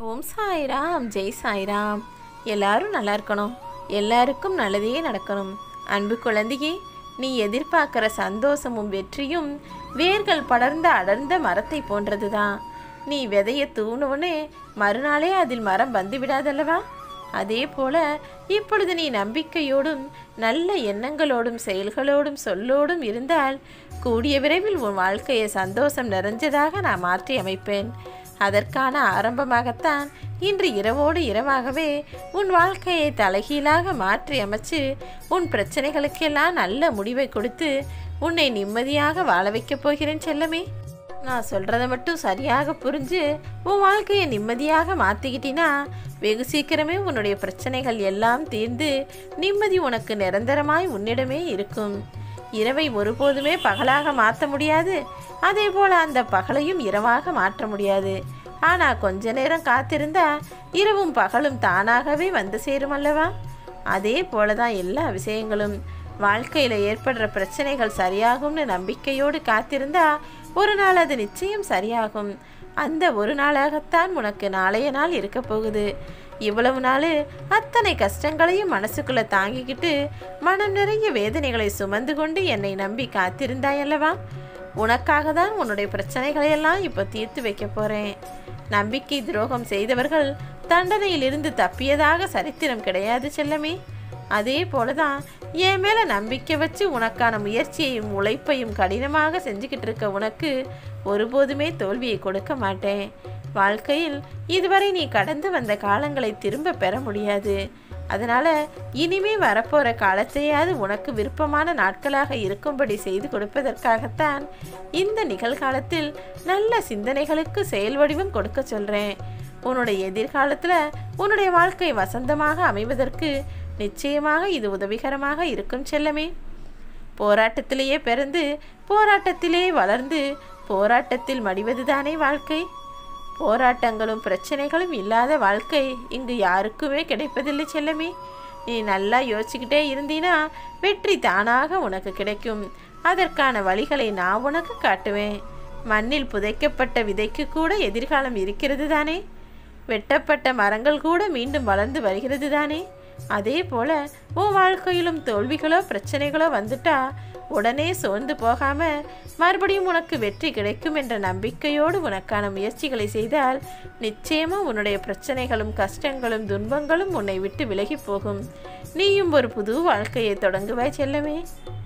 ஓம் சாய்ராம் ஜெய் சாய்ராம் எல்லாரும் நல்லா இருக்கணும் எல்லாருக்கும் நல்லதே நடக்கணும் அன்பு குழந்தையே நீ எதிர்பார்க்கிற சந்தோஷமும் வெற்றியும் வேர்கள் படர்ந்த அடர்ந்த மரத்தை போன்றதுதான் நீ விதைய தூணுவனே மறுநாளே அதில் மரம் வந்து விடாதல்லவா அதே போல இப்பொழுது நீ நம்பிக்கையோடும் நல்ல எண்ணங்களோடும் செயல்களோடும் சொல்லோடும் இருந்தால் கூடிய விரைவில் உன் வாழ்க்கையை சந்தோஷம் நிறைஞ்சதாக நான் மாற்றி அமைப்பேன் அதற்கான ஆரம்பமாகத்தான் இன்று இரவோடு இரவாகவே உன் வாழ்க்கையை தலைகீழாக மாற்றி அமைச்சு உன் பிரச்சனைகளுக்கெல்லாம் நல்ல முடிவை கொடுத்து உன்னை நிம்மதியாக வாழ வைக்கப் போகிறேன் செல்லமே நான் சொல்கிறத மட்டும் சரியாக புரிஞ்சு உன் வாழ்க்கையை நிம்மதியாக மாற்றிக்கிட்டினா வெகு சீக்கிரமே உன்னுடைய பிரச்சனைகள் எல்லாம் தீர்ந்து நிம்மதி உனக்கு நிரந்தரமாய் உன்னிடமே இருக்கும் இரவை ஒருபோதுமே பகலாக மாற்ற முடியாது அதே போல் அந்த பகலையும் இரவாக மாற்ற முடியாது ஆனால் கொஞ்ச நேரம் காத்திருந்தா இரவும் பகலும் தானாகவே வந்து சேரும் அல்லவா அதே போல தான் எல்லா விஷயங்களும் வாழ்க்கையில் ஏற்படுற பிரச்சனைகள் சரியாகும்னு நம்பிக்கையோடு காத்திருந்தா ஒரு நாள் அது நிச்சயம் சரியாகும் அந்த ஒரு நாளாகத்தான் உனக்கு நாளைய நாள் இருக்க போகுது இவ்வளவு நாள் அத்தனை கஷ்டங்களையும் மனசுக்குள்ள தாங்கிக்கிட்டு மனம் நிறைய வேதனைகளை சுமந்து கொண்டு என்னை நம்பி காத்திருந்தாயல்லவா உனக்காக தான் உன்னுடைய பிரச்சனைகளையெல்லாம் இப்போ தீர்த்து வைக்க போகிறேன் நம்பிக்கை துரோகம் செய்தவர்கள் தண்டனையிலிருந்து தப்பியதாக சரித்திரம் கிடையாது செல்லமே அதே போலதான் என் மேலே நம்பிக்கை வச்சு உனக்கான முயற்சியையும் உழைப்பையும் கடினமாக செஞ்சுக்கிட்டு இருக்க உனக்கு ஒருபோதுமே தோல்வியை கொடுக்க மாட்டேன் வாழ்க்கையில் இதுவரை நீ கடந்து வந்த காலங்களை திரும்ப பெற முடியாது அதனால இனிமே வரப்போற காலத்தையாவது உனக்கு விருப்பமான நாட்களாக இருக்கும்படி செய்து கொடுப்பதற்காகத்தான் இந்த நிகழ்காலத்தில் நல்ல சிந்தனைகளுக்கு செயல் வடிவம் கொடுக்க சொல்றேன் உன்னுடைய எதிர்காலத்துல உன்னுடைய வாழ்க்கை வசந்தமாக அமைவதற்கு நிச்சயமாக இது உதவிகரமாக இருக்கும் செல்லமே போராட்டத்திலேயே பிறந்து போராட்டத்திலே வளர்ந்து போராட்டத்தில் மடிவதுதானே வாழ்க்கை போராட்டங்களும் பிரச்சனைகளும் இல்லாத வாழ்க்கை இங்கு யாருக்குமே கிடைப்பதில்லை செல்லமே நீ நல்லா யோசிச்சுக்கிட்டே இருந்தீனா வெற்றி தானாக உனக்கு கிடைக்கும் அதற்கான வழிகளை நான் உனக்கு காட்டுவேன் மண்ணில் புதைக்கப்பட்ட விதைக்கு கூட எதிர்காலம் இருக்கிறது தானே வெட்டப்பட்ட மரங்கள் கூட மீண்டும் வளர்ந்து வருகிறது தானே அதே போல உன் வாழ்க்கையிலும் தோல்விகளோ பிரச்சனைகளோ வந்துட்டா உடனே சோர்ந்து போகாம மறுபடியும் உனக்கு வெற்றி கிடைக்கும் என்ற நம்பிக்கையோடு உனக்கான முயற்சிகளை செய்தால் நிச்சயமா உன்னுடைய பிரச்சனைகளும் கஷ்டங்களும் துன்பங்களும் உன்னை விட்டு விலகி போகும் நீயும் ஒரு புது வாழ்க்கையை தொடங்குவாய் செல்லமே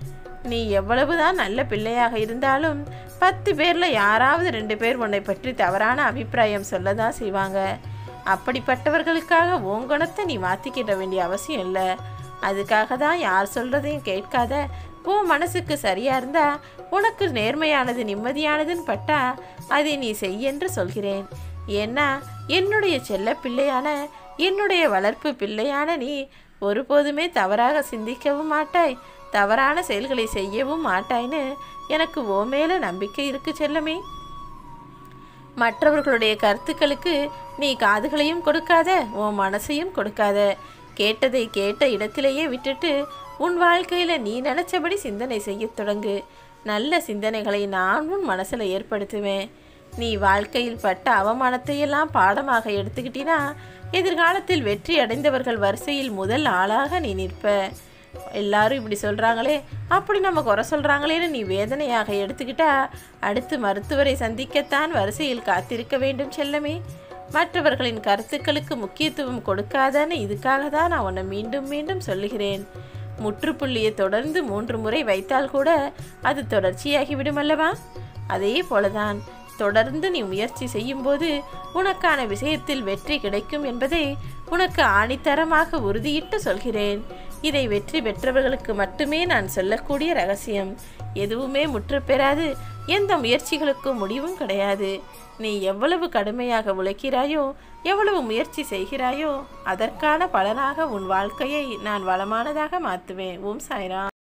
நீ எவ்வளவுதான் நல்ல பிள்ளையாக இருந்தாலும் பத்து பேரில் யாராவது ரெண்டு பேர் உன்னை பற்றி தவறான அபிப்பிராயம் சொல்லதான் செய்வாங்க அப்படிப்பட்டவர்களுக்காக உன் குணத்தை நீ மாற்றிக்கிட வேண்டிய அவசியம் இல்லை அதுக்காக தான் யார் சொல்கிறதையும் கேட்காத உன் மனசுக்கு சரியா இருந்தா உனக்கு நேர்மையானது நிம்மதியானதுன்னு பட்டா அதை நீ செய்யென்று சொல்கிறேன் ஏன்னா என்னுடைய செல்ல பிள்ளையான என்னுடைய வளர்ப்பு பிள்ளையான நீ ஒருபோதுமே தவறாக சிந்திக்கவும் மாட்டாய் தவறான செயல்களை செய்யவும் மாட்டாய்ன்னு எனக்கு ஓ மேல நம்பிக்கை இருக்கு செல்லமே மற்றவர்களுடைய கருத்துக்களுக்கு நீ காதுகளையும் கொடுக்காத உன் மனசையும் கொடுக்காத கேட்டதை கேட்ட இடத்திலேயே விட்டுட்டு உன் வாழ்க்கையில் நீ நினச்சபடி சிந்தனை செய்யத் தொடங்கு நல்ல சிந்தனைகளை நான் உன் மனசில் ஏற்படுத்துவேன் நீ வாழ்க்கையில் பட்ட அவமானத்தையெல்லாம் பாடமாக எடுத்துக்கிட்டினா எதிர்காலத்தில் வெற்றி அடைந்தவர்கள் வரிசையில் முதல் ஆளாக நீ நிற்ப எல்லாரும் இப்படி சொல்கிறாங்களே அப்படி நம்ம குறை சொல்கிறாங்களேன்னு நீ வேதனையாக எடுத்துக்கிட்டா அடுத்து மருத்துவரை சந்திக்கத்தான் வரிசையில் காத்திருக்க வேண்டும் செல்லமே மற்றவர்களின் கருத்துக்களுக்கு முக்கியத்துவம் கொடுக்காதன்னு இதுக்காக தான் நான் உன்னை மீண்டும் மீண்டும் சொல்லுகிறேன் முற்றுப்புள்ளியை தொடர்ந்து மூன்று முறை வைத்தால் கூட அது தொடர்ச்சியாகி விடுமல்லவா அதே போலதான் தொடர்ந்து நீ முயற்சி செய்யும்போது உனக்கான விஷயத்தில் வெற்றி கிடைக்கும் என்பதை உனக்கு ஆணித்தரமாக உறுதியிட்டு சொல்கிறேன் இதை வெற்றி பெற்றவர்களுக்கு மட்டுமே நான் சொல்லக்கூடிய ரகசியம் எதுவுமே முற்று பெறாது எந்த முயற்சிகளுக்கும் முடிவும் கிடையாது நீ எவ்வளவு கடுமையாக உழைக்கிறாயோ எவ்வளவு முயற்சி செய்கிறாயோ அதற்கான பலனாக உன் வாழ்க்கையை நான் வளமானதாக மாற்றுவேன் ஓம் சாய்ரா